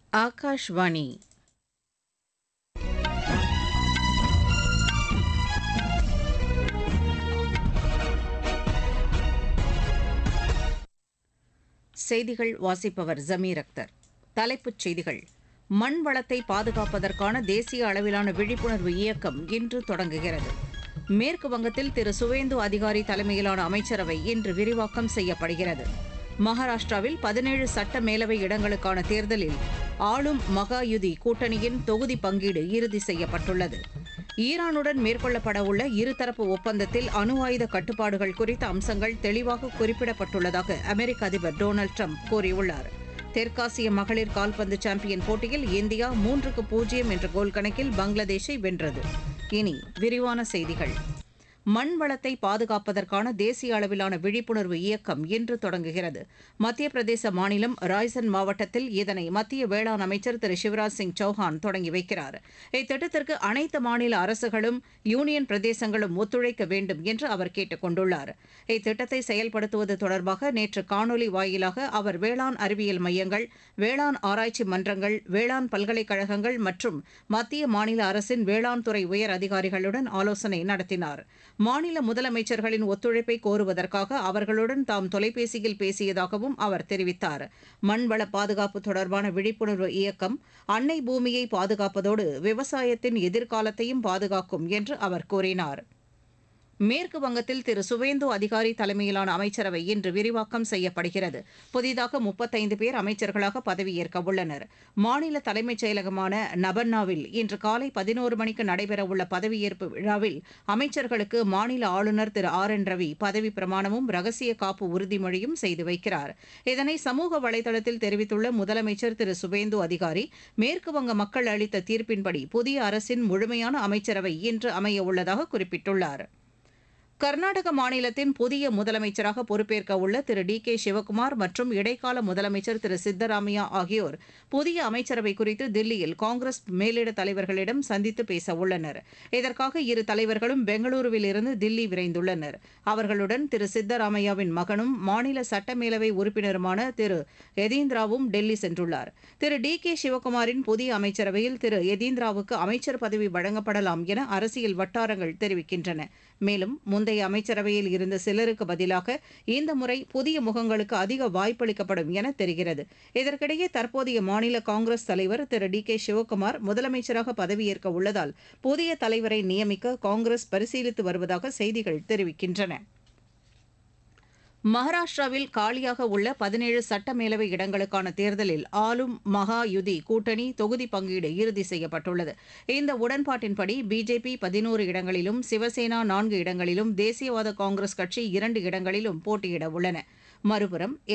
ஆகாஷ்வாணி செய்திகள் வாசிப்பவர் ஜமீர் அக்தர் தலைப்புச் செய்திகள் மண் வளத்தை பாதுகாப்பதற்கான தேசிய அளவிலான விழிப்புணர்வு இயக்கம் இன்று தொடங்குகிறது மேற்கு வங்கத்தில் திரு சுவேந்து அதிகாரி தலைமையிலான அமைச்சரவை இன்று விரிவாக்கம் செய்யப்படுகிறது மகாராஷ்டிராவில் பதினேழு சட்ட மேலவை இடங்களுக்கான தேர்தலில் ஆளும் மகாயுதி கூட்டணியின் தொகுதி பங்கீடு இறுதி செய்யப்பட்டுள்ளது ஈரானுடன் மேற்கொள்ளப்பட உள்ள இருதரப்பு ஒப்பந்தத்தில் அணு ஆயுத கட்டுப்பாடுகள் குறித்த அம்சங்கள் தெளிவாக குறிப்பிடப்பட்டுள்ளதாக அமெரிக்க அதிபர் டொனால்டு ட்ரம்ப் கூறியுள்ளார் தெற்காசிய மகளிர் கால்பந்து சாம்பியன் போட்டியில் இந்தியா மூன்றுக்கு பூஜ்ஜியம் என்ற கோல் கணக்கில் பங்களாதேஷை வென்றது இனி விரிவான செய்திகள் மண் வளத்தை பாதுகாப்பதற்கான தேசிய அளவிலான விழிப்புணர்வு இயக்கம் இன்று தொடங்குகிறது மத்திய பிரதேச மாநிலம் ராய்சன் மாவட்டத்தில் இதனை மத்திய வேளாண் அமைச்சர் திரு சிவராஜ் சிங் சௌஹான் தொடங்கி வைக்கிறார் இத்திட்டத்திற்கு அனைத்து மாநில அரசுகளும் யூனியன் பிரதேசங்களும் ஒத்துழைக்க வேண்டும் என்று அவர் கேட்டுக் கொண்டுள்ளார் இத்திட்டத்தை செயல்படுத்துவது தொடர்பாக நேற்று காணொலி வாயிலாக அவர் வேளாண் அறிவியல் மையங்கள் வேளாண் ஆராய்ச்சி மன்றங்கள் வேளாண் பல்கலைக்கழகங்கள் மற்றும் மத்திய மாநில அரசின் வேளாண் துறை உயர் அதிகாரிகளுடன் ஆலோசனை நடத்தினார் மாநில முதலமைச்சர்களின் ஒத்துழைப்பை கோருவதற்காக அவர்களுடன் தாம் தொலைபேசியில் பேசியதாகவும் அவர் தெரிவித்தார் மண்வள பாதுகாப்பு தொடர்பான விழிப்புணர்வு இயக்கம் அன்னை பூமியை பாதுகாப்பதோடு விவசாயத்தின் எதிர்காலத்தையும் பாதுகாக்கும் என்று அவர் கூறினார் மேற்கு வங்கத்தில் திரு சுவேந்து அதிகாரி தலைமையிலான அமைச்சரவை இன்று விரிவாக்கம் செய்யப்படுகிறது புதிதாக முப்பத்தைந்து பேர் அமைச்சர்களாக பதவியேற்க உள்ளனர் மாநில தலைமைச் செயலகமான நபன்னாவில் இன்று காலை பதினோரு மணிக்கு நடைபெறவுள்ள பதவியேற்பு விழாவில் அமைச்சர்களுக்கு மாநில ஆளுநர் திரு ஆர் என் ரவி பதவி பிரமாணமும் ரகசிய காப்பு உறுதிமொழியும் செய்து வைக்கிறார் இதனை சமூக வலைதளத்தில் தெரிவித்துள்ள முதலமைச்சர் திரு சுவேந்து அதிகாரி மேற்கு வங்க மக்கள் அளித்த தீர்ப்பின்படி புதிய அரசின் முழுமையான அமைச்சரவை இன்று அமைய உள்ளதாக குறிப்பிட்டுள்ளார் கர்நாடக மாநிலத்தின் புதிய முதலமைச்சராக பொறுப்பேற்க உள்ள திரு டி கே சிவக்குமார் மற்றும் இடைக்கால முதலமைச்சர் திரு சித்தராமையா ஆகியோர் புதிய அமைச்சரவை குறித்து தில்லியில் காங்கிரஸ் மேலிட தலைவர்களிடம் சந்தித்து பேச உள்ளனர் இதற்காக இரு தலைவர்களும் பெங்களூருவில் இருந்து தில்லி விரைந்துள்ளனர் அவர்களுடன் திரு சித்தராமையாவின் மகனும் மாநில சட்டமேலவை உறுப்பினருமான திரு யதீந்திராவும் டெல்லி சென்றுள்ளார் திரு டி கே சிவக்குமாரின் புதிய அமைச்சரவையில் திரு யதீந்திராவுக்கு அமைச்சர் பதவி வழங்கப்படலாம் என அரசியல் வட்டாரங்கள் தெரிவிக்கின்றன மேலும் முந்தைய அமைச்சரவையில் இருந்த சிலருக்கு பதிலாக இந்த முறை புதிய முகங்களுக்கு அதிக வாய்ப்பளிக்கப்படும் என தெரிகிறது இதற்கிடையே தற்போதைய மாநில காங்கிரஸ் தலைவர் திரு டி கே சிவக்குமார் முதலமைச்சராக பதவியேற்க உள்ளதால் புதிய தலைவரை நியமிக்க காங்கிரஸ் பரிசீலித்து வருவதாக செய்திகள் தெரிவிக்கின்றன மகாராஷ்டிராவில் காலியாக உள்ள பதினேழு சட்ட மேலவை இடங்களுக்கான தேர்தலில் ஆளும் மகா யுதி கூட்டணி தொகுதி பங்கீடு இறுதி செய்யப்பட்டுள்ளது இந்த உடன்பாட்டின்படி பிஜேபி பதினோரு இடங்களிலும் சிவசேனா நான்கு இடங்களிலும் தேசியவாத காங்கிரஸ் கட்சி இரண்டு இடங்களிலும் போட்டியிட உள்ளன மறுபுறம்